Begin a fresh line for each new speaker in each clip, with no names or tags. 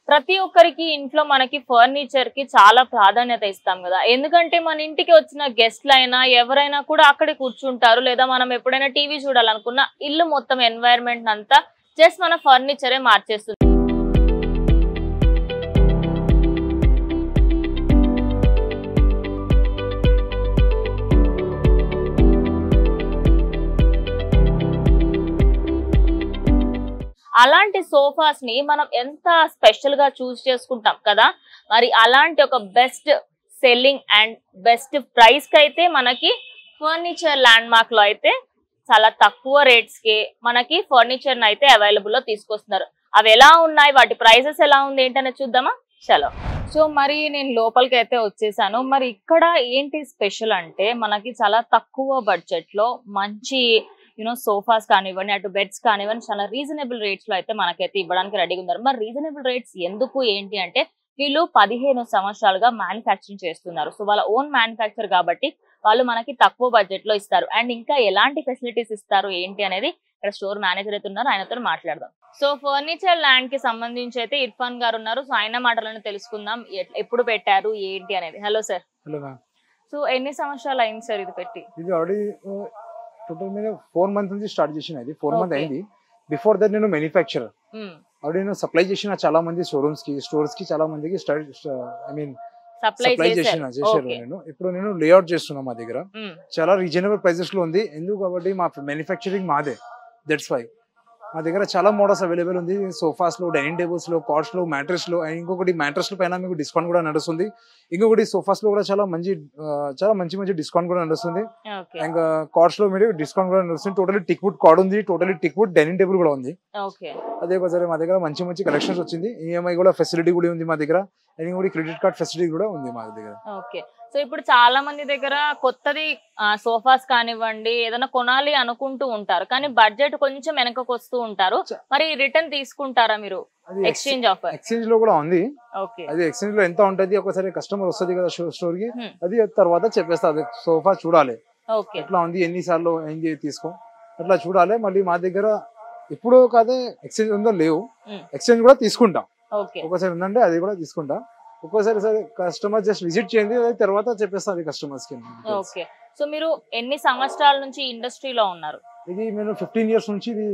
ప్రతి ఒక్కరికి ఇంట్లో మనకి ఫర్నిచర్ కి చాలా ప్రాధాన్యత ఇస్తాం కదా ఎందుకంటే మన ఇంటికి వచ్చిన గెస్ట్లు అయినా ఎవరైనా కూడా అక్కడే కూర్చుంటారు లేదా మనం ఎప్పుడైనా టీవీ చూడాలనుకున్న ఇల్లు మొత్తం ఎన్వైరన్మెంట్ అంతా జస్ట్ మన ఫర్నిచరే మార్చేస్తుంది అలాంటి సోఫాస్ ని మనం ఎంత స్పెషల్ గా చూస్ చేసుకుంటాం కదా మరి అలాంటి ఒక best selling and best price కి అయితే మనకి ఫర్నిచర్ ల్యాండ్ మార్క్ లో అయితే చాలా తక్కువ రేట్స్ కి మనకి ఫర్నిచర్ అయితే అవైలబుల్ లో తీసుకొస్తున్నారు అవి ఎలా ఉన్నాయి వాటి ప్రైసెస్ ఎలా ఉంది ఏంటనేది చూద్దామా చలో సో మరి నేను లోపలికి అయితే వచ్చేసాను మరి ఇక్కడ ఏంటి స్పెషల్ అంటే మనకి చాలా తక్కువ బడ్జెట్ లో మంచి యూనో సోఫాస్ కానివ్వండి అటు బెడ్స్ కానివ్వండి చాలా రీజనబుల్ రేట్స్ లో అయితే మనకైతే ఇవ్వడానికి రెడీగా ఉన్నారు మరి రీజనబుల్ రేట్స్ ఎందుకు ఏంటి అంటే వీళ్ళు పదిహేను సంవత్సరాలుగా మ్యానుఫ్యాక్చరింగ్ చేస్తున్నారు సో వాళ్ళ ఓన్ మ్యానుఫ్యాక్చర్ కాబట్టి వాళ్ళు మనకి తక్కువ బడ్జెట్ లో ఇస్తారు అండ్ ఇంకా ఎలాంటి ఫెసిలిటీస్ ఇస్తారు ఏంటి అనేది ఇక్కడ స్టోర్ మేనేజర్ అయితే ఉన్నారు ఆయనతో మాట్లాడదాం సో ఫర్నిచర్ ల్యాండ్ కి సంబంధించి అయితే ఇర్ఫాన్ గారు ఉన్నారు సో ఆయన మాటలను తెలుసుకుందాం ఎట్- ఎప్పుడు పెట్టారు ఏంటి అనేది hello sir
hello ma'am
so ఎన్ని సంవత్సరాలు అయింది సార్ ఇది పెట్టి
ఇది ఆల్రెడీ టోటల్ మీద ఫోర్ మంత్ నుంచి స్టార్ట్ చేసిన ఇది ఫోర్ మంత్
Okay.
అయింది బిఫోర్ దట్ నేను మ్యానుఫ్యాక్చరర్
మ్మ్.
ఆల్రెడీ నేను సప్లై చేసిన చాలా మంది షోరూమ్స్ కి స్టోర్స్ కి చాలా మందికి ఐ మీన్
సప్లై
సప్లై చేసిన
చేశారు
చేశారు
ఓకే
నేను ఇప్పుడు నేను లేఅవుట్ చేస్తున్నా మా దగ్గర
మ్మ్.
చాలా రీజనబుల్ ప్రైసెస్ లో ఉంది ఎందుకు కాబట్టి మా మ్యానుఫ్యాక్చరింగ్ మాదే దట్స్ వై మా దగ్గర చాలా మోడల్స్ అవైలబుల్ ఉంది సోఫాస్ లో డైనింగ్ టేబుల్స్ లో కార్డ్స్ లో మ్యాట్రెస్ లో and ఇంకొకటి మ్యాట్రెస్ పైన మీకు డిస్కౌంట్ కూడా నడుస్తుంది ఇంకొకటి సోఫాస్ లో కూడా చాలా మంచి ఆ, చాలా మంచి మంచి డిస్కౌంట్ కూడా నడుస్తుంది
ఓకే
ఇంకా కార్డ్స్ లో మీరు డిస్కౌంట్ కూడా నడుస్తుంది టోటలీ టిక్ వుడ్ కార్డ్ ఉంది totally teak wood dining table కూడా ఉంది
ఓకే
అదే ఒకసారి మా దగ్గర మంచి మంచి కలెక్షన్స్ వచ్చింది ఈఎంఐ కూడా ఫెసిలిటీ కూడా ఉంది మా దగ్గర అండ్ ఇంకొకటి క్రెడిట్ కార్డ్ ఫెసిలిటీ కూడా ఉంది మా దగ్గర
ఓకే సో ఇప్పుడు చాలా మంది దగ్గర కొత్తది సోఫాస్ కానివ్వండి ఏదైనా కొనాలి అనుకుంటూ ఉంటారు కానీ బడ్జెట్ కొంచెం వెనకకు వస్తూ ఉంటారు
చ-
మరి రిటర్న్ తీసుకుంటారా మీరు
అది
ఎక్స్చేంజ్ ఆఫర్
ఎక్స్చేంజ్ లో కూడా ఉంది
ఓకే
అది ఎక్స్చేంజ్ లో ఎంత ఉంటది ఒకసారి కస్టమర్ వస్తుంది కదా స్టోర్ కి
Hmm.
అది తర్వాత చెప్పేస్తా అది సోఫా చూడాలి
ఓకే
ఎట్లా ఉంది ఎన్ని సార్లు ఏంది తీసుకో అట్లా చూడాలి మళ్ళీ మా దగ్గర ఇప్పుడు కాదే ఎక్స్చేంజ్ ఉందో లేవు
Hmm.
ఎక్స్చేంజ్ కూడా తీసుకుంటాం
ఓకే
ఒక్కోసారి ఉందంటే అది కూడా తీసుకుంటా ఒక్కోసారి సరే కస్టమర్ జస్ట్ విజిట్ చేయండి అది తర్వాత చెప్పేస్తా అది కస్టమర్స్ కి
ఓకే సో మీరు ఎన్ని సంవత్సరాల నుంచి ఇండస్ట్రీలో ఉన్నారు
ఇది నేను ఫిఫ్టీన్ ఇయర్స్ నుంచి ఇది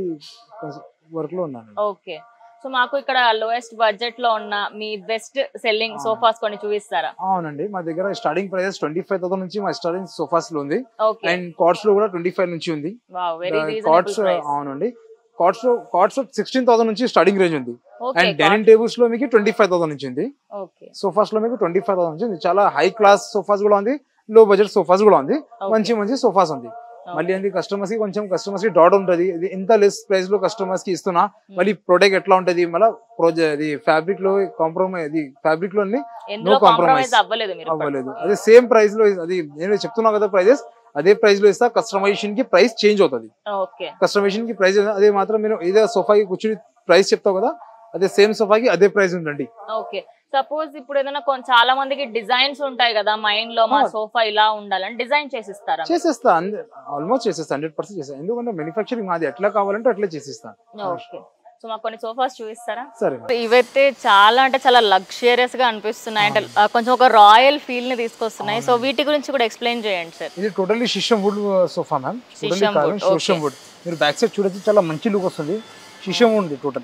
వర్క్ లో ఉన్నాను
ఓకే సో మాకు ఇక్కడ లోయెస్ట్ బడ్జెట్ లో ఉన్న మీ బెస్ట్ సెల్లింగ్
ఆ.
సోఫాస్ కొన్ని చూపిస్తారా
అవునండి మా దగ్గర starting price twenty five thousand నుంచి మా స్టార్టింగ్ సోఫాస్ లో ఉంది
ఓకే
అండ్ కార్డ్స్ లో కూడా ట్వంటీ ఫైవ్ నుంచి ఉంది
wow very reasonable
cots
price
అవునండి కార్డ్స్ లో కార్డ్స్ సిక్స్టీన్ థౌసండ్ నుంచి స్టార్టింగ్ రేంజ్ ఉంది
ఓకే
అండ్ డైనింగ్ టేబుల్స్ లో మీకు ట్వంటీ ఫైవ్ థౌసండ్ నుంచి ఉంది
ఓకే
సోఫాస్ లో మీకు ట్వంటీ ఫైవ్ థౌసండ్ నుంచి ఉంది చాలా హై క్లాస్ సోఫాస్ కూడా ఉంది లో బడ్జెట్ సోఫాస్ కూడా ఉంది మంచి మంచి సోఫాస్ ఉంది మళ్ళీ ఏంటి కస్టమర్స్ కి కొంచెం కస్టమర్స్ కి డౌట్ ఉంటది ఇది ఇంత లెస్ ప్రైస్ లో కస్టమర్స్ కి ఇస్తున్నా మళ్ళీ ప్రొడక్ట్ ఎట్లా ఉంటది మళ్ళీ ప్రోజెక్ట్ ఇది ఫ్యాబ్రిక్ లో కాంప్రమైజ్ ఇది ఫ్యాబ్రిక్ లో
ఎందులో
compromise.
కాంప్రమైజ్ అవ్వలేదు మీరు
అవ్వలేదు అదే సేమ్ ప్రైస్ లో అది నేను చెప్తున్నా కదా ప్రైజెస్ అదే ప్రైస్ లో ఇస్తా కస్టమైజేషన్ కి ప్రైస్ చేంజ్ అవుతుంది
ఓకే
కస్టమైజేషన్ కి ప్రైస్ అదే మాత్రం మీరు ఏదో సోఫాకి కూర్చుని ప్రైస్ చెప్తావు కదా అదే సేమ్ సోఫాకి అదే ప్రైస్ ఉందండి
ఓకే సపోజ్ ఇప్పుడు ఏదైనా కొన్- చాలా మందికి డిజైన్స్ ఉంటాయి కదా మైండ్ లో మా
ఆ.
సోఫా ఇలా ఉండాలని డిజైన్ చేసిస్తారా
చేసేస్తా ఆల్మోస్ట్ చేసేస్తా హండ్రెడ్ పర్సెంట్ చేస్తా ఎందుకంటే మ్యానుఫ్యాక్చరింగ్ మాది ఎట్లా కావాలంటే అట్లా చేసేస్తా
ఓకే సో మాకు కొన్ని సోఫాస్ చూపిస్తారా
సరే
ఇవైతే చాలా అంటే చాలా లగ్జరియస్ గా అనిపిస్తున్నాయి అంటే ఆ, కొంచెం ఒక రాయల్ ఫీల్ ని తీసుకొస్తున్నాయి సో వీటి గురించి కూడా ఎక్స్ప్లెయిన్ చేయండి సార్
ఇది totally shisham wood sofa ma'am totally
Shisham
కాదు
wood,
షిషం
okay.
వుడ్ మీరు బ్యాక్ సైడ్ చూడొచ్చు చాలా మంచి లుక్ వస్తుంది షిషం ఉంది టోటల్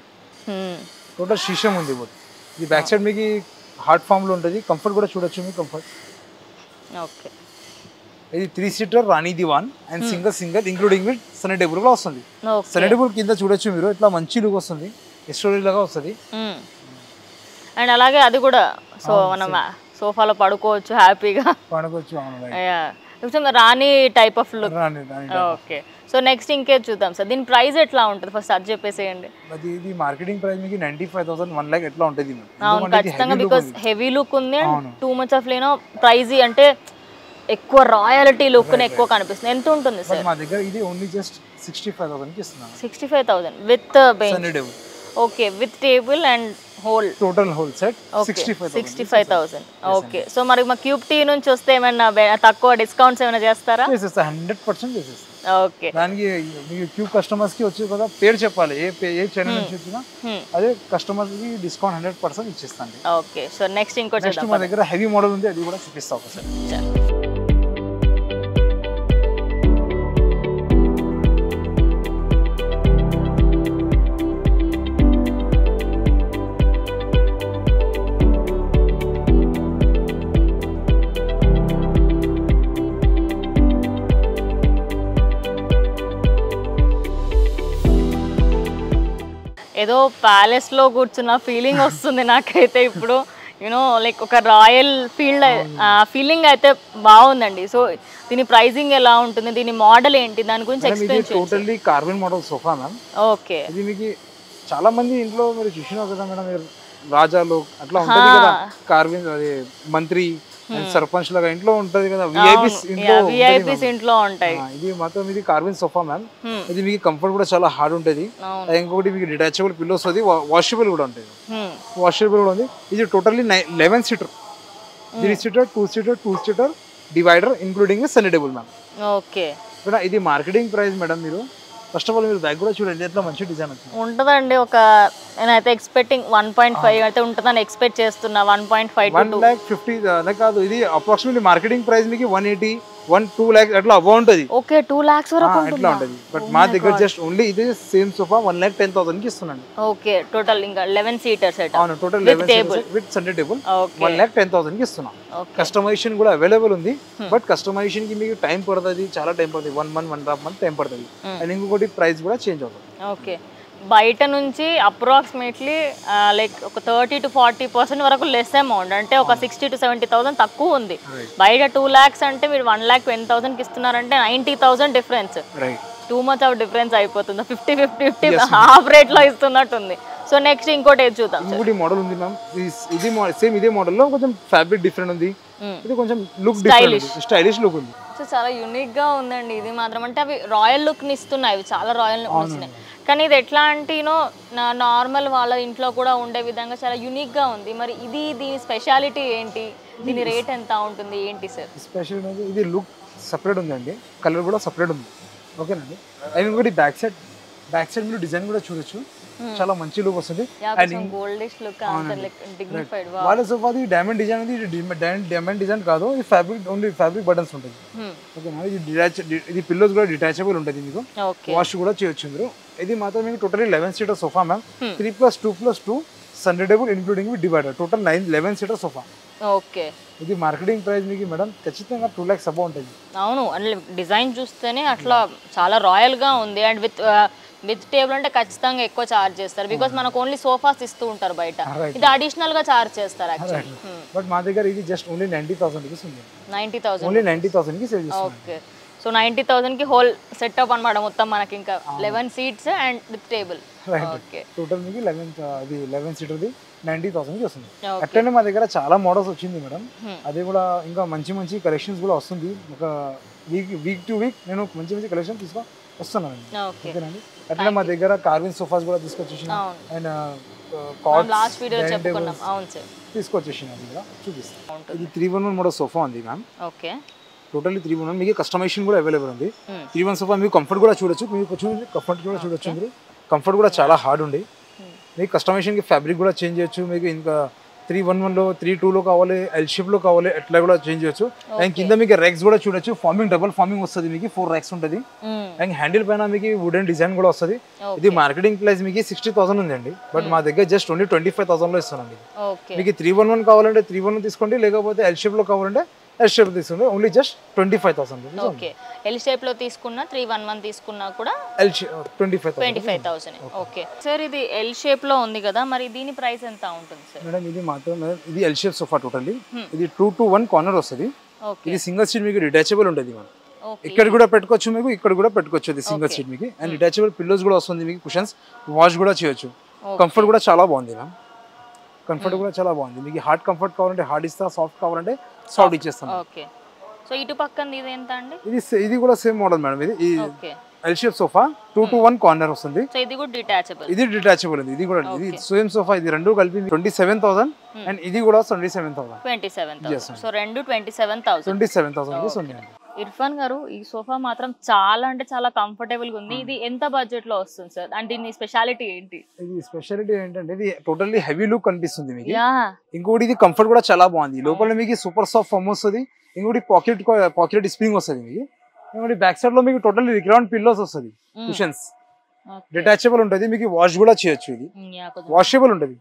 టోటల్ షిషం ఉంది వుడ్ ఇది బ్యాక్ సైడ్ మీకు హార్డ్ ఫామ్ లో ఉంటుంది కంఫర్ట్ కూడా చూడొచ్చు మీకు కంఫర్ట్
ఓకే
ఇది three seater Rani divan and single single including with centre table కూడా వస్తుంది సనీ టేబుల్ కింద చూడొచ్చు మీరు ఇట్లా మంచి లుక్ వస్తుంది స్టోరేజ్ లాగా వస్తుంది
అండ్ అలాగే అది కూడా సో
అవును,
మనం సోఫాలో పడుకోవచ్చు హ్యాపీగా
పడుకోవచ్చు అవును right.
కొంచెం Rani type of look
Rani Rani type.
Okay so next ఇంకేది చూద్దాం సార్ దీని ప్రైస్ ఎట్లా ఉంటుంది ఫస్ట్ అది చెప్పేసేయండి
అది ఇది మార్కెటింగ్ ప్రైస్ మీకు ninety five thousand one lakh ఎట్లా ఉంటుంది మేడం
అవును
ఎందుకంటే ఇది
ఖచ్చితంగా
heavy look
బికాస్
ఉంది.
హెవీ లుక్ ఉంది
అవును.
టూ మచ్ ఆఫ్ లేనో ప్రైజ్ అంటే ఎక్కువ రాయలిటీ లుక్
Right,
ఎక్కువ కనిపిస్తుంది ఎంత ఉంటుంది
But
సార్
మా దగ్గర ఇది only just sixty five thousand ఇస్తున్నాను
sixty five thousand with bench
centre table
okay with table and whole
total whole set
okay
sixty five
sixty five thousand okay so మరి మా క్యూబ్ టీ నుంచి వస్తే ఏమైనా బె- తక్కువ డిస్కౌంట్స్ ఏమైనా చేస్తారా
చేసేస్తా హండ్రెడ్ పర్సెంట్ చేసేస్తా
ఓకే
దానికి మీకు క్యూ కస్టమర్స్ కి వచ్చి కదా పేరు చెప్పాలి ఏ పే- ఏ ఛానల్ నుంచి వచ్చినా అదే కస్టమర్స్ కి డిస్కౌంట్ హండ్రెడ్ పర్సెంట్ ఇచ్చేస్తాండి
ఓకే సో నెక్స్ట్ ఇంకో
నెక్స్ట్
చూద్దాం
మా దగ్గర హెవీ మోడల్ ఉంది అది కూడా చూపిస్తా ఒకసారి
ఏదో ప్యాలెస్ లో కూర్చున్న ఫీలింగ్ వస్తుంది నాకైతే ఇప్పుడు యూనో లైక్ ఒక రాయల్ ఫీల్డ్ ఫీలింగ్ అయితే బాగుందండి సో దీని ప్రైజింగ్ ఎలా ఉంటుంది దీని మోడల్ ఏంటి దాని గురించి
మేడం ఇది
ఎక్స్ప్లెయిన్ చేయండి
totally carbon model sofa ma'am
okay
ఇది మీకు చాలా మంది ఇంట్లో మీరు చూసినారు కదా మేడం మీరు రాజాలు అట్లా ఉంటది కదా కార్విన్ అది మంత్రి and సర్పంచ్ లాగా ఇంట్లో ఉంటది కదా విఐపీస్ ఇంట్లో ఉంటది
విఐపీస్
ma'am.
ఇంట్లో ఉంటాయి
ఆ, ఇది మాత్రం ఇది కార్విన్ సోఫా మ్యామ్
Hmm.
ఇది మీకు కంఫర్ట్ కూడా చాలా హార్డ్ ఉంటుంది
అవును
అది ఇంకొకటి మీకు డిటాచబుల్ పిల్లోస్ వస్తుంది వాషబుల్ కూడా ఉంటుంది
Hmm.
వాషబుల్ కూడా ఉంది ఇది totally eleven seater three seater two seater two seater divider including centre table ma'am
okay
madam ఇది మార్కెటింగ్ ప్రైస్ మేడం మీరు ఫస్ట్ ఆఫ్ ఆల్ మీరు బ్యాగ్ కూడా చూడండి ఎట్లా మంచి డిజైన్ వచ్చింది
ఉంటుందండి ఒక నేనైతే ఎక్స్పెక్టింగ్ వన్ పాయింట్ ఫైవ్ అయితే ఉంటుందని ఎక్స్పెక్ట్ చేస్తున్నా one point five to
one lakh fifty కాదు ఇది అప్రాక్సిమేట్లీ మార్కెటింగ్ ప్రైస్ మీకు one eighty one two lakh అట్లా అబౌ ఉంటుంది
ఓకే టూ లాక్స్
ఆ,
వరకు
ఇట్లా
ఉంటుందా
ఉంటుంది బట్ మా దగ్గర జస్ట్ ఓన్లీ ఇది same sofa one lakh ten thousand కి ఇస్తున్నాను
ఓకే టోటల్ ఇంకా లెవెన్ సీటర్ సెట్
అవును total
With
eleven
table.
With centre table
okay
one lakh ten thousand కి ఇస్తున్నాం
ఓకే
కస్టమైజేషన్ కూడా అవైలబుల్ ఉంది బట్ కస్టమైజేషన్ కి మీకు టైం పడుతుంది చాలా టైం పడుతుంది one month one half month time పడుతుంది
Hmm.
అండ్ ఇంకొకటి ప్రైస్ కూడా చేంజ్ అవుతుంది
ఓకే బయట నుంచి అప్రాక్సిమేట్లీ లైక్ ఒక థర్టీ టు ఫార్టీ పర్సెంట్ వరకు లెస్ అమౌంట్ అంటే ఒక సిక్స్టీ టు సెవెంటీ థౌసండ్ తక్కువ ఉంది
Right.
బయట టూ ల్యాక్స్ అంటే మీరు వన్ ల్యాక్ ట్వంటీ థౌసండ్కి ఇస్తున్నారంటే ninety thousand difference
right
too much of difference అయిపోతుంది ఫిఫ్టీ ఫిఫ్టీ ఫిఫ్టీ హాఫ్ రేట్లో ఇస్తున్నట్టుంది సో నెక్స్ట్ ఇంకోటి ఏది చూద్దాం సార్
ఇంకోటి మోడల్ ఉంది మ్యామ్ ఇది సేమ్ ఇదే మోడల్ లో కొంచెం ఫ్యాబ్రిక్ డిఫరెంట్ ఉంది
Hmm.
ఇది కొంచెం లుక్ డిఫరెంట్ స్టైలిష్ లుక్ ఉంది
సో చాలా యూనిక్ గా ఉందండి ఇది మాత్రం అంటే అవి రాయల్ లుక్ ని ఇస్తున్నాయి అవి చాలా రాయల్ లుక్ ఇస్తున్నాయి కానీ ఇది ఎట్లా అంటే యూనో నా నార్మల్ వాళ్ళ ఇంట్లో కూడా ఉండే విధంగా చాలా యూనిక్ గా ఉంది మరి ఇది దీని స్పెషాలిటీ ఏంటి దీని రేట్ ఎంత ఉంటుంది ఏంటి సార్
స్పెషల్ ఇది లుక్ సపరేట్ ఉందండి కలర్ కూడా సపరేట్ ఉంది ఓకేనండి అండ్ ఇంకోటి బ్యాక్ సైడ్ బ్యాక్ సైడ్ మీరు డిజైన్ కూడా చూడొచ్చు చాలా మంచి లుక్ వస్తుంది అండ్
కొంచెం గోల్డిష్ లుక్ అంత లైక్ డిగ్నిఫైడ్ వా
వాళ్ళ సోఫాది డైమండ్ డిజైన్ అనేది ఇది డైమండ్ డిజైన్ కాదు ఇది ఫ్యాబ్రిక్ ఓన్లీ ఫ్యాబ్రిక్ బటన్స్ ఉంటుంది ఓకేనా ఇది డిటాచ్ ఇది పిల్లోస్ కూడా డిటాచబుల్ ఉంటుంది మీకు
ఓకే
వాష్ కూడా చేయొచ్చు మీరు ఇది మాత్రం మీకు totally eleven seater sofa ma'am three plus two plus two centre table including with divider total nine eleven seater sofa
okay
ఇది మార్కెటింగ్ ప్రైస్ మీకు మేడం ఖచ్చితంగా టూ ల్యాక్స్ అబౌ ఉంటుంది
అవును అంటే డిజైన్ చూస్తేనే అట్లా చాలా రాయల్ గా ఉంది అండ్ విత్ విత్ టేబుల్ అంటే ఖచ్చితంగా ఎక్కువ చార్జ్ చేస్తారు బికాస్ మనకు ఓన్లీ సోఫాస్ ఇస్తూ ఉంటారు బయట
Right.
ఇది అడిషనల్ గా చార్జ్ చేస్తారు యాక్చువల్లీ
బట్ మా దగ్గర ఇది just only ninety thousand rupees ఉంది
నైంటీ థౌసండ్
ఓన్లీ నైంటీ థౌసండ్కి సేల్ చేస్తున్నాం
ఓకే సో నైంటీ థౌసండ్ కి హోల్ సెటప్ అనమాట మొత్తం మనకి ఇంకా eleven seats and with table
right
okay
total మీకు లెవెన్ అది లెవెన్ సీటర్ది నైంటీ థౌసండ్కి వస్తుంది
Okay.
అట్లనే మా దగ్గర చాలా మోడల్స్ వచ్చింది మేడం
Hmm.
అది కూడా ఇంకా మంచి మంచి కలెక్షన్స్ కూడా వస్తుంది ఒక వీక్ వీక్ టు వీక్ నేను మంచి మంచి కలెక్షన్ తీసుకొని వస్తున్నానండి
ఓకే
ఓకేనండి అట్లనే మా దగ్గర కార్విన్ సోఫాస్ కూడా తీసుకొచ్చేసిన
అవును.
అండ్
మనం లాస్ట్ వీడియో చెప్పుకున్నాం అవును సార్
తీసుకొచ్చేసిన అది కూడా చూపిస్తాను ఇది three one one model sofa ఉంది ma'am
okay
totally three one one మీకు కస్టమైజేషన్ కూడా అవైలబుల్ ఉంది
Hmm.
త్రీ వన్ సోఫా మీకు కంఫర్ట్ కూడా చూడొచ్చు మీకు చూడండి కంఫర్ట్ కూడా చూడొచ్చు మీరు కంఫర్ట్ కూడా చాలా హార్డ్ ఉంది మీకు కస్టమైజేషన్కి ఫ్యాబ్రిక్ కూడా చేంజ్ చేయొచ్చు మీకు ఇంకా త్రీ వన్ వన్లో త్రీ టూలో కావాలి ఎల్ షేప్లో కావాలి అట్లా కూడా చేంజ్ చేయొచ్చు అండ్ కింద మీకు ర్యాక్స్ కూడా చూడొచ్చు ఫార్మింగ్ డబుల్ ఫార్మింగ్ వస్తుంది మీకు ఫోర్ ర్యాక్స్ ఉంటుంది అండ్ హ్యాండిల్ పైన మీకు వుడెన్ డిజైన్ కూడా వస్తుంది ఇది మార్కెటింగ్ ప్రైస్ మీకు సిక్స్టీ థౌసండ్ ఉందండి బట్ మా దగ్గర జస్ట్ ఓన్లీ ట్వంటీ ఫైవ్ థౌసండ్లో ఇస్తానండి
ఓకే
మీకు త్రీ వన్ వన్ కావాలంటే త్రీ వన్ తీసుకోండి లేకపోతే ఎల్ షేప్లో కావాలంటే ఎల్ షేప్ తీసుకోండి only just twenty five thousand
okay L shape లో తీసుకున్నా త్రీ వన్ వన్ తీసుకున్నా కూడా
L twenty five
twenty five thousand okay sir ఇది ఎల్ షేప్ లో ఉంది కదా మరి దీని ప్రైస్ ఎంత ఉంటుంది సార్
మేడం ఇది మాత్రం మేడం ఇది ఎల్ షేప్ సోఫా టోటల్లీ ఇది టూ టు వన్ కార్నర్ వస్తుంది
ఓకే
ఇది సింగిల్ సీట్ మీకు డిటాచబుల్ ఉంటుంది మేడం
ఓకే
ఇక్కడ కూడా పెట్టుకోవచ్చు మీకు ఇక్కడ కూడా పెట్టుకోవచ్చు ఇది సింగిల్ సీట్ మీకు అండ్ డిటాచబుల్ పిల్లోస్ కూడా వస్తుంది మీకు కుషన్స్ వాష్ కూడా చేయొచ్చు కంఫర్ట్ కూడా చాలా బాగుంది మ్యామ్ కంఫర్ట్ కూడా చాలా బాగుంది మీకు హార్డ్ కంఫర్ట్ కావాలంటే హార్డ్ ఇస్తా సాఫ్ట్ కావాలంటే సాఫ్ట్ ఇచ్చేస్తాం
ఓకే సో ఇటు పక్కన ఇది ఎంత అండి
ఇది సే- ఇది కూడా సేమ్ మోడల్ మేడం ఇది ఈ
okay
L shape sofa two to one corner వస్తుంది
సో ఇది కూడా డిటాచబుల్
ఇది డిటాచబుల్ ఉంది ఇది కూడా ఇది సేమ్ సోఫా ఇది రెండు కలిపి ట్వంటీ సెవెన్ థౌసండ్ అండ్ ఇది కూడా twenty seven thousand
twenty seven thousand so రెండు twenty seven thousand
twenty seven thousand rupees ఉంది
ఇర్ఫాన్ గారు ఈ సోఫా మాత్రం చాలా అంటే చాలా కంఫర్టబుల్ గా ఉంది ఇది ఎంత బడ్జెట్ లో వస్తుంది సార్ అంటే దీని స్పెషాలిటీ ఏంటి
ఇది స్పెషాలిటీ ఏంటంటే ఇది టోటల్లీ హెవీ లుక్ కనిపిస్తుంది మీకు
యా
ఇంకోటి ఇది కంఫర్ట్ కూడా చాలా బాగుంది లోపల మీకు సూపర్ సాఫ్ట్ ఫమ్ వస్తుంది ఇంకోటి పాకెట్ పాకెట్ స్ప్రింగ్ వస్తుంది మీకు ఇంకోటి బ్యాక్ సైడ్ లో మీకు టోటల్లీ రిక్రౌండ్ పిల్లోస్ వస్తుంది కుషన్స్ డిటాచబుల్ ఉంటుంది మీకు వాష్ కూడా చేయొచ్చు ఇది వాషబుల్ ఉంటుంది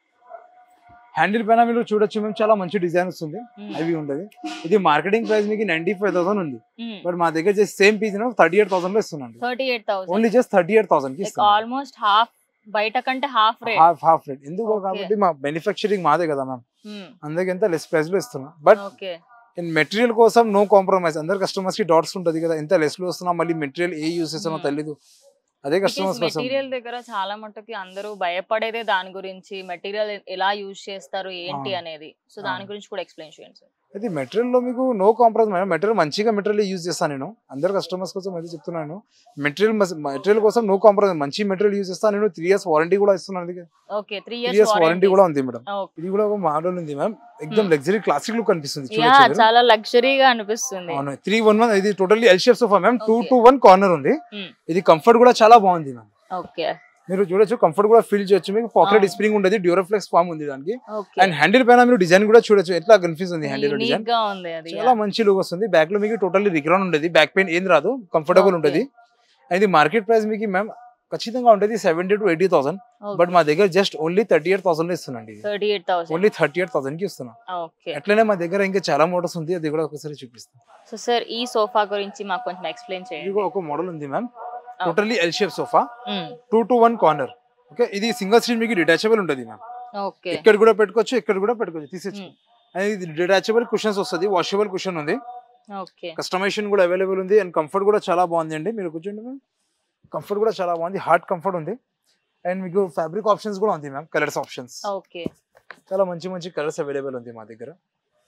హ్యాండిల్ పైన మీరు చూడొచ్చు మేము చాలా మంచి డిజైన్ వస్తుంది అవి ఉంటుంది ఇది మార్కెటింగ్ ప్రైస్ మీకు నైన్టీ ఫైవ్ థౌసండ్ ఉంది బట్ మా దగ్గర just same piece thirty eight thousand లో ఇస్తున్నాండి
thirty eight thousand
only just thirty eight thousand కి ఇస్తున్నాం
ఆల్మోస్ట్ హాఫ్ బయట కంటే half rate
half half rate ఎందుకు
Okay.
కాబట్టి మా మ్యానుఫ్యాక్చరింగ్ మాదే కదా మ్యామ్ అందుకే ఎంత లెస్ ప్రైస్ లో ఇస్తున్నాం బట్
ఓకే
ఇన్ మెటీరియల్ కోసం నో కాంప్రమైజ్ అందరు కస్టమర్స్ కి డాట్స్ ఉంటుంది కదా ఎంత లెస్ లో వస్తున్నాం మళ్ళీ మెటీరియల్ ఏ యూస్ చేస్తామో
Hmm.
తెలియదు అదే కస్టమర్స్ కోసం
మెటీరియల్ దగ్గర చాలా మట్టుకి అందరూ భయపడేదే దాని గురించి మెటీరియల్ ఎలా యూజ్ చేస్తారు ఏంటి
అవును.
అనేది సో దాని
అవును.
గురించి కూడా ఎక్స్ప్లెయిన్ చేయండి సార్
అది మెటీరియల్ లో మీకు నో కాంప్రమైజ్ మేడం మెటీరియల్ మంచిగా మెటీరియల్ యూజ్ చేస్తాను నేను అందరు కస్టమర్స్ కోసం అయితే చెప్తున్నాను మెటీరియల్ మెటీరియల్ కోసం నో కాంప్రమైజ్ మంచి మెటీరియల్ యూజ్ చేస్తాను నేను త్రీ ఇయర్స్ వారంటీ కూడా ఇస్తున్నాను three
okay three
years
years
warranty కూడా ఉంది మేడం
ఓకే
ఇది కూడా ఒక మోడల్ ఉంది మ్యామ్ ఎక్దమ్
Hmm.
లగ్జరీ క్లాసిక్ లుక్ అనిపిస్తుంది
యా
చూడొచ్చు మీరు.
చాలా లగ్జరీగా అనిపిస్తుంది
అవును త్రీ వన్ వన్ ఇది totally L shape sofa ma'am two
Okay.
To one corner ఉంది
Hmm.
ఇది కంఫర్ట్ కూడా చాలా బాగుంది మ్యామ్
ఓకే
మీరు చూడొచ్చు కంఫర్ట్ కూడా ఫీల్ చేయొచ్చు మీకు పాకెట్
అవును.
స్ప్రింగ్ ఉంటుంది డ్యూరోఫ్లెక్స్ ఫామ్ ఉంది దానికి
ఓకే
అండ్ హ్యాండిల్ పైన మీరు డిజైన్ కూడా చూడొచ్చు ఎట్లా కనిపిస్తుంది హ్యాండిల్ డిజైన్
యూనిక్ గా ఉంది అది
చాలా మంచి లుక్ వస్తుంది బ్యాక్ లో మీకు టోటల్లీ రిగ్రౌండ్ ఉంటుంది బ్యాక్ పెయిన్ ఏం రాదు కంఫర్టబుల్
Okay.
ఉంటుంది అండ్ ఇది మార్కెట్ ప్రైస్ మీకు మ్యామ్ ఖచ్చితంగా ఉంటుంది seventy to eighty thousand but మా దగ్గర just only thirty eight thousand ఇస్తున్నాండి
thirty eight thousand
only thirty eight thousand కి ఇస్తున్నాం
ఓకే
అట్లనే మా దగ్గర ఇంకా చాలా మోడల్స్ ఉంది అది కూడా ఒకసారి చూపిస్తాం
సో సార్ ఈ సోఫా గురించి మాకు కొంచెం ఎక్స్ప్లెయిన్
ఇది
చేయండి
కూడా ఒక మోడల్ ఉంది ma'am totally L shape sofa
మ్మ్.
Two to one corner okay ఇది సింగిల్ స్క్రీన్ మీకు డిటాచబుల్ ఉంటుంది మ్యామ్
ఓకే
ఇక్కడ కూడా పెట్టుకోవచ్చు ఇక్కడ కూడా పెట్టుకోవచ్చు తీసేచ్చు
మ్మ్.
అండ్ ఇది డిటాచబుల్ కుషన్స్ వస్తుంది వాషబుల్ కుషన్ ఉంది
ఓకే
కస్టమైజేషన్ కూడా అవైలబుల్ ఉంది అండ్ కంఫర్ట్ కూడా చాలా బాగుంది అండి మీరు కూర్చోండి మ్యామ్ కంఫర్ట్ కూడా చాలా బాగుంది హార్డ్ కంఫర్ట్ ఉంది అండ్ మీకు ఫ్యాబ్రిక్ ఆప్షన్స్ కూడా ఉంది మ్యామ్ కలర్స్ ఆప్షన్స్
ఓకే
చాలా మంచి మంచి కలర్స్ అవైలబుల్ ఉంది మా దగ్గర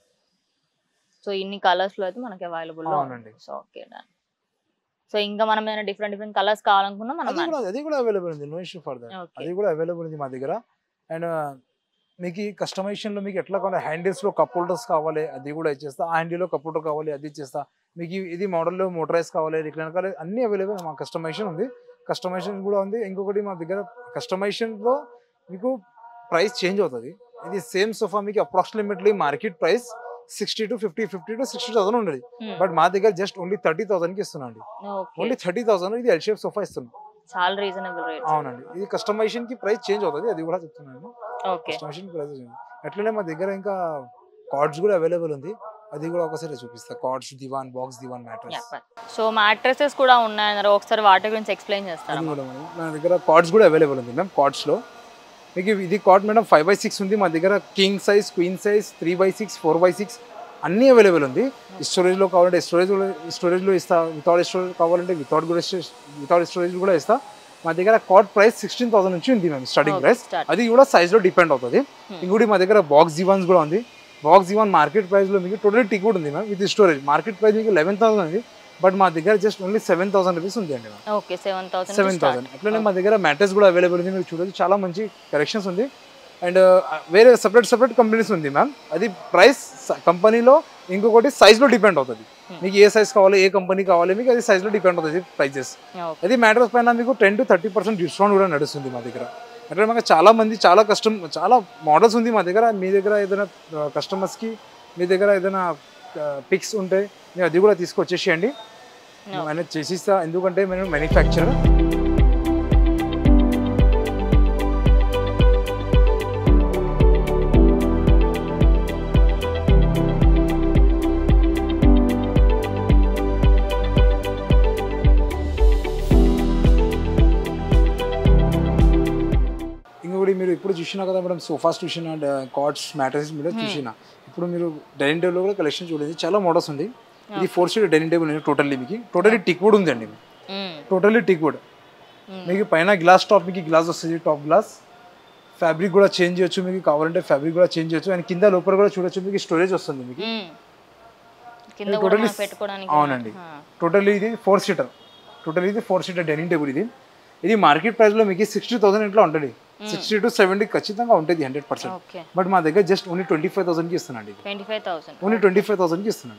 సో ఇన్ని కలర్స్ లో అయితే మనకి అవైలబుల్ లో
అవునండి.
సో ఓకే డన్ సో ఇంకా మనం ఏమైనా డిఫరెంట్ డిఫరెంట్ కలర్స్ కావాలనుకున్నా మనం
అది కూడా అది కూడా అవైలబుల్ ఉంది no issue for that
okay
అది కూడా అవైలబుల్ ఉంది మా దగ్గర అండ్ మీకు ఈ కస్టమైజేషన్ లో మీకు ఎట్లా కావాలి హ్యాండిల్స్ లో కప్ హోల్డర్స్ కావాలి అది కూడా ఇచ్చేస్తా ఆ హ్యాండిల్ లో కప్ హోల్డర్ కావాలి అది ఇచ్చేస్తా మీకు ఈ- ఇది మోడల్ లో మోటరైజ్ కావాలి రిక్లైన్ కావాలి అన్ని అవైలబుల్ మా కస్టమైజేషన్ ఉంది కస్టమైజేషన్ కూడా ఉంది ఇంకొకటి మా దగ్గర కస్టమైజేషన్ లో మీకు ప్రైస్ చేంజ్ అవుతుంది ఇది సేమ్ సోఫా మీకు approximately market price sixty to fifty fifty to sixty thousand ఉండదు బట్ మా దగ్గర జస్ట్ ఓన్లీ థర్టీ థౌసండ్ కి ఇస్తున్నాండి
ఓకే
ఓన్లీ థర్టీ థౌసండ్ ఇది ఎల్ షేప్ సోఫా ఇస్తున్నాం
చాలా రీజనబుల్ రేట్
అవునండి ఇది కస్టమైజేషన్ కి ప్రైస్ చేంజ్ అవుతుంది అది కూడా చెప్తున్నాను
ఓకే
కస్టమైజేషన్ ప్రైస్ అట్లనే మా దగ్గర ఇంకా కార్డ్స్ కూడా అవైలబుల్ ఉంది అది కూడా ఒకసారి చూపిస్తా cots divan box divan mattress
so mattresses కూడా ఉన్నాయన్నారు ఒకసారి వాటి గురించి ఎక్స్ప్లెయిన్ చేస్తారా
అది కూడా మేడం మా దగ్గర కార్డ్స్ కూడా అవైలబుల్ ఉంది మ్యామ్ కార్డ్స్ లో మీకు ఇది cot madam five by six ఉంది మా దగ్గర king size queen size three by six four by six అన్నీ అవైలబుల్ ఉంది స్టోరేజ్ లో కావాలంటే స్టోరేజ్ స్టోరేజ్ లో ఇస్తా వితౌట్ స్టోరేజ్ కావాలంటే వితౌట్ కూడా వితౌట్ స్టోరేజ్ కూడా ఇస్తా మా దగ్గర కార్డ్ ప్రైస్ సిక్స్టీన్ థౌసండ్ నుంచి ఉంది మ్యామ్ స్టార్టింగ్ ప్రైస్
స్టార్ట్
అది కూడా సైజ్ లో డిపెండ్ అవుతుంది
Hmm.
ఇంకోటి మా దగ్గర బాక్స్ జీవాన్స్ కూడా ఉంది బాక్స్ జీవాన్ మార్కెట్ ప్రైస్ లో మీకు టోటల్ టిక్ కూడా ఉంది ma'am with storage market price మీకు లెవెన్ థౌసండ్ ఉంది బట్ మా దగ్గర just only seven thousand rupees ఉంది అండి ma'am
okay seven thousand
seven thousand అట్లనే మా దగ్గర మ్యాట్రెస్ కూడా అవైలబుల్ ఉంది మీరు చూడొచ్చు చాలా మంచి కలెక్షన్స్ ఉంది అండ్ వేరే సపరేట్ సపరేట్ కంపెనీస్ ఉంది మ్యామ్ అది ప్రైస్ కంపెనీలో ఇంకొకటి size లో డిపెండ్ అవుతుంది
Hmm.
మీకు ఏ సైజ్ కావాలి ఏ కంపెనీ కావాలి మీకు అది size లో డిపెండ్ అవుతుంది ప్రైజెస్
ఓకే
అది మ్యాట్రస్ పైన మీకు ten to thirty percent discount కూడా నడుస్తుంది మా దగ్గర అంటే మాకు చాలా మంది చాలా కస్టమ్ చాలా మోడల్స్ ఉంది మా దగ్గర మీ దగ్గర ఏదైనా కస్టమర్స్కి మీ దగ్గర ఏదైనా పిక్స్ ఉంటే మీరు అది కూడా తీసుకొచ్చేసేయండి మేనేజ్ చేసిస్తా ఎందుకంటే మేము మ్యానుఫ్యాక్చరర్ ఇంకొకటి మీరు ఇప్పుడు చూసినా కదా మేడం సోఫాస్ చూసిన కార్డ్స్ మ్యాట్రస్ మీద
Hmm.
చూసిన ఇప్పుడు మీరు డైనింగ్ టేబుల్ కూడా కలెక్షన్ చూడండి చాలా మోడల్స్ ఉంది ఇది four seat dining table totally మీకు టోటల్లీ టిక్ వుడ్ ఉందండి టోటల్లీ టిక్ వుడ్ మీకు పైన గ్లాస్ టాప్ మీకు గ్లాస్ వస్తుంది టాప్ గ్లాస్ ఫ్యాబ్రిక్ కూడా చేంజ్ చేయొచ్చు మీకు కావాలంటే ఫ్యాబ్రిక్ కూడా చేంజ్ చేయొచ్చు అండ్ కింద లోపల కూడా చూడొచ్చు మీకు స్టోరేజ్ వస్తుంది మీకు
కింద
ఇది
కూడా
totally
మనం పెట్టుకోవడానికి
అవునండి.
ఆ.
టోటల్లీ ఇది ఫోర్ సీటర్ టోటల్లీ ఇది ఫోర్ సీటర్ డైనింగ్ టేబుల్ ఇది ఇది మార్కెట్ ప్రైస్లో మీకు సిక్స్టీ థౌసండ్ ఇట్లా ఉంటుంది సిక్స్టీ టు సెవెంటీ ఖచ్చితంగా ఉంటుంది హండ్రెడ్ పర్సెంట్
ఓకే
బట్ మా దగ్గర జస్ట్ ఓన్లీ ట్వంటీ ఫైవ్ థౌసండ్కి ఇస్తున్నాండి ఇది
twenty five thousand
only twenty five థౌసండ్కి ఇస్తున్నాండి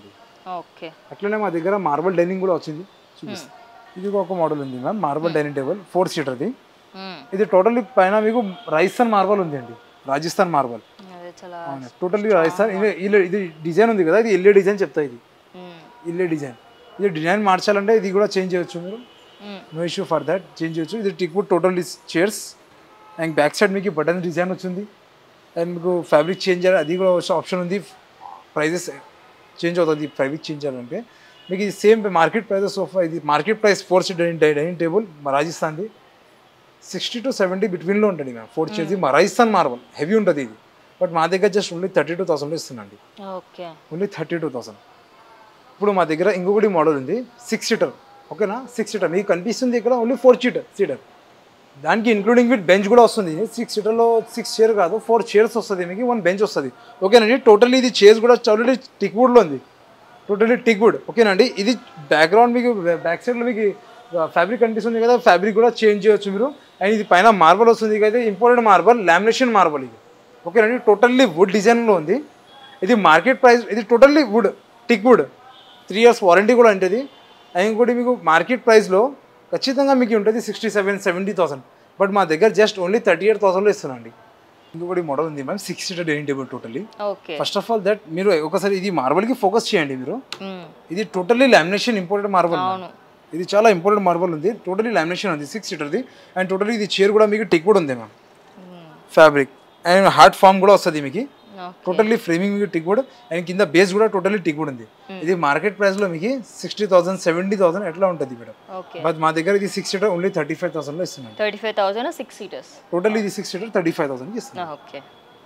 ఓకే
అట్లనే మా దగ్గర మార్బల్ డైనింగ్ కూడా వచ్చింది చూపిస్తాను ఇది ఒక మోడల్ ఉంది ma'am marble dining table four సీటర్ది ఇది టోటల్లీ పైన మీకు రాజస్థాన్ మార్బల్ ఉంది అండి రాజస్థాన్ మార్బల్
అదే చాలా
టోటల్లీ రాజస్థాన్ ఇది ఇది- ఇది డిజైన్ ఉంది కదా ఇది ఎల్ఏ డిజైన్ చెప్తా ఇది
మ్మ్.
ఇల్లే డిజైన్ ఇది డిజైన్ మార్చాలంటే ఇది కూడా చేంజ్ చేయొచ్చు మీరు
మ్మ్.
No issue for that change చేయొచ్చు ఇది teak wood total chairs and back side మీకు బటన్ డిజైన్ వచ్చింది అండ్ మీకు ఫ్యాబ్రిక్ చేంజ్ చేయాలి అది కూడా ఆప్షన్ ఉంది ప్రైజెస్ చేంజ్ అవుతుంది ఫ్యాబ్రిక్ చేంజ్ చేయాలంటే మీకు ఇది సేమ్ మార్కెట్ ప్రైస్ సోఫా ఇది market price four seat dining dining table మా రాజస్థాన్ది సిక్స్టీ టు సెవెంటీ బిట్వీన్లో ఉంటుంది మ్యామ్ ఫోర్ చైర్స్ మా రాజస్థాన్ మార్బల్ హెవీ ఉంటుంది ఇది బట్ మా దగ్గర జస్ట్ ఓన్లీ థర్టీ టూ థౌసండ్లో ఇస్తున్నాండి
okay
only thirty two thousand ఇప్పుడు మా దగ్గర ఇంకొకటి మోడల్ ఉంది సిక్స్ సీటర్ ఓకేనా సిక్స్ సీటర్ మీకు కనిపిస్తుంది ఇక్కడ ఓన్లీ ఫోర్ సీటర్ సీటర్ దానికి ఇంక్లూడింగ్ విత్ బెంచ్ కూడా వస్తుంది సిక్స్ సీటర్లో సిక్స్ చైర్ కాదు ఫోర్ చైర్స్ వస్తుంది మీకు వన్ బెంచ్ వస్తుంది ఓకేనండి టోటల్లీ ఇది చైర్స్ కూడా ఆల్రెడీ టిక్ వుడ్లో ఉంది టోటల్లీ టిక్ వుడ్ ఓకేనండి ఇది బ్యాక్గ్రౌండ్ మీకు బ్యాక్ సైడ్లో మీకు ఫ్యాబ్రిక్ కనిపిస్తుంది కదా ఫ్యాబ్రిక్ కూడా చేంజ్ చేయొచ్చు మీరు అండ్ ఇది పైన మార్బల్ వస్తుంది కదా ఇంపార్టెంట్ మార్బల్ లామినేషన్ మార్బల్ ఇది ఓకేనండి టోటల్లీ వుడ్ డిజైన్లో ఉంది ఇది మార్కెట్ ప్రైస్ ఇది totally wood teak wood three years warranty కూడా ఉంటుంది అండ్ ఇంకోటి మీకు మార్కెట్ ప్రైస్లో ఖచ్చితంగా మీకు ఉంటుంది sixty seven seventy thousand but మా దగ్గర జస్ట్ ఓన్లీ థర్టీ ఎయిట్ థౌసండ్లో ఇస్తున్నాండి ఇంకొకటి మోడల్ ఉంది ma'am six seater dining table totally
okay
first of all that మీరు ఒకసారి ఇది మార్బల్కి ఫోకస్ చేయండి మీరు
మ్మ్.
ఇది టోటల్లీ లామినేషన్ ఇంపార్టెంట్ మార్బల్
అవును
ఇది చాలా ఇంపార్టెంట్ మార్బల్ ఉంది టోటలీ లామినేషన్ ఉంది సిక్స్ సీటర్ది అండ్ టోటలీ ఇది చైర్ కూడా మీకు టిక్ కూడా ఉంది మ్యామ్
మ్మ్.
ఫ్యాబ్రిక్ అండ్ హార్డ్ ఫామ్ కూడా వస్తుంది మీకు
ఓకే
టోటల్లీ ఫ్రేమింగ్ మీకు టిక్ వుడ్ అండ్ కింద బేస్ కూడా టోటల్లీ టిక్ వుడ్ ఉంది ఇది మార్కెట్ ప్రైస్లో మీకు సిక్స్టీ థౌసండ్ సెవెంటీ థౌసండ్ ఎట్లా ఉంటుంది మేడం
ఓకే
బట్ మా దగ్గర ఇది six seater only thirty five థౌసండ్లో ఇస్తున్నాను
thirty five thousand six seaters
total ఇది సిక్స్ సీటర్ థర్టీ ఫైవ్ థౌసండ్కి ఇస్తున్నాను
ఓకే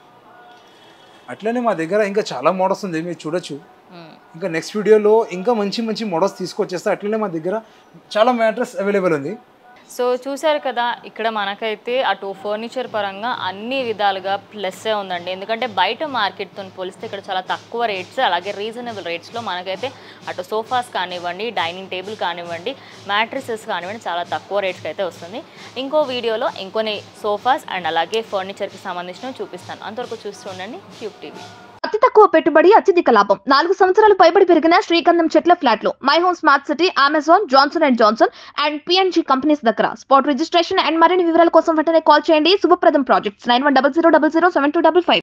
అట్లనే మా దగ్గర ఇంకా చాలా మోడల్స్ ఉంది మీరు చూడొచ్చు
మ్మ్.
ఇంకా నెక్స్ట్ వీడియోలో ఇంకా మంచి మంచి మోడల్స్ తీసుకొచ్చేస్తే అట్లనే మా దగ్గర చాలా మ్యాట్రస్ అవైలబుల్ ఉంది
సో చూసారు కదా ఇక్కడ మనకైతే అటు ఫర్నిచర్ పరంగా అన్ని విధాలుగా ప్లస్సే ఉందండి ఎందుకంటే బయట మార్కెట్తో పోలిస్తే ఇక్కడ చాలా తక్కువ రేట్స్ అలాగే రీజనబుల్ రేట్స్లో మనకైతే అటు సోఫాస్ కానివ్వండి డైనింగ్ టేబుల్ కానివ్వండి మ్యాట్రిసెస్ కానివ్వండి చాలా తక్కువ రేట్స్కి అయితే వస్తుంది ఇంకో వీడియోలో ఇంకొన్ని సోఫాస్ అండ్ అలాగే ఫర్నిచర్కి సంబంధించినవి చూపిస్తాను అంతవరకు చూస్తూ ఉండండి క్యూబ్ టీవీ
అతి తక్కువ పెట్టుబడి అత్యధిక లాభం నాలుగు సంవత్సరాలు పైబడి పెరిగిన శ్రీగంధం చెట్ల ఫ్లాట్లు my home smart city Amazon Johnson and Johnson and PNG companies దగ్గర స్పాట్ రిజిస్ట్రేషన్ అండ్ మరిన్ని వివరాల కోసం వెంటనే కాల్ చేయండి Shubhapradam projects nine one double zero double zero seven two double five